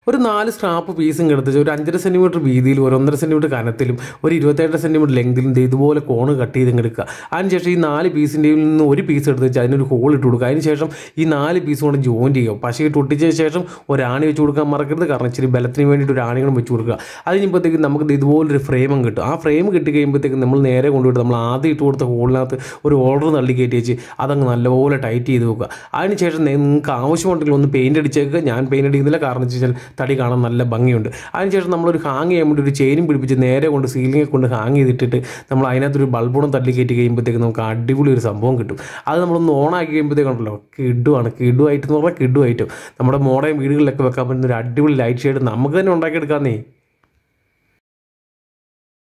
ഒരു നാല് സ്ട്രാപ്പ് പീസും എടുത്ത് ഒരു അഞ്ചര സെൻറ്റിമീറ്റർ വീതിയിലും ഒരു ഒന്നര സെൻറ്റിമീറ്റർ കനത്തിലും ഒരു ഇരുപത്തേഴ് സെൻറ്റിമീറ്റർ ലെങ്തിലും ദേ ഇതുപോലെ കോണ് കട്ട് ചെയ്ത് ഇങ്ങ് എടുക്കുക അതിനുശേഷം ഈ നാല് പീസിൻ്റെയിൽ നിന്ന് ഒരു പീസ് എടുത്ത് വെച്ച് അതിനൊരു ഹോൾ ഇട്ട് കൊടുക്കുക അതിനുശേഷം ഈ നാല് പീസ് കൊണ്ട് ജോയിൻ ചെയ്യുക പശയിട്ട് ഒട്ടിച്ച ശേഷം ഒരാണി വെച്ച് കൊടുക്കാൻ മറക്കരുത് കാരണം ഇച്ചിരി ബലത്തിന് വേണ്ടിയിട്ട് ഒരു ആണികളും വെച്ച് കൊടുക്കുക അത് കഴിയുമ്പോഴത്തേക്കും നമുക്ക് ദേ ഇതുപോലൊരു ഫ്രെയിമും കിട്ടും ആ ഫ്രെയിം കിട്ടി കഴിയുമ്പോഴത്തേക്കും നമ്മൾ നേരെ കൊണ്ടുപോയിട്ട് നമ്മൾ ആദ്യം ഇട്ട് കൊടുത്ത ഹോളിനകത്ത് ഒരു ഓർഡർ തള്ളി കയറ്റി വെച്ച് അതങ്ങ് നല്ലപോലെ ടൈറ്റ് ചെയ്ത് വെക്കുക അതിനുശേഷം നിങ്ങൾക്ക് ആവശ്യമുണ്ടെങ്കിൽ ഒന്ന് പെയിൻറ്റ് അടിച്ചേക്കുക ഞാൻ പെയിൻറ്റ് അടിക്കുന്നില്ല കാരണം എന്ന് വെച്ചാൽ തടി കാണാൻ നല്ല ഭംഗിയുണ്ട് അതിനുശേഷം നമ്മളൊരു ഹാങ് ചെയ്യാൻ വേണ്ടി ഒരു ചെയിനും പിടിപ്പിച്ച് നേരെ കൊണ്ട് സീലിംഗെ കൊണ്ട് ഹാങ് ചെയ്തിട്ടിട്ട് നമ്മൾ അതിനകത്തൊരു ബൾബൂണം തള്ളി കയറ്റി കഴിയുമ്പോഴത്തേക്ക് നമുക്ക് അടിപൊളി ഒരു സംഭവം കിട്ടും അത് നമ്മളൊന്ന് ഓണാക്കി കഴിയുമ്പോഴത്തേക്കുണ്ടല്ലോ കിഡുവാണ് കിഡു ഐറ്റം എന്ന് പറഞ്ഞാൽ കിഡു ഐറ്റം നമ്മുടെ മോഡേൺ വീടുകളിലൊക്കെ വെക്കാൻ പറ്റുന്ന ഒരു അടിപൊളി ലൈറ്റ് ഷെയ്ഡ് നമുക്ക് തന്നെ ഉണ്ടാക്കിയെടുക്കാന്നേ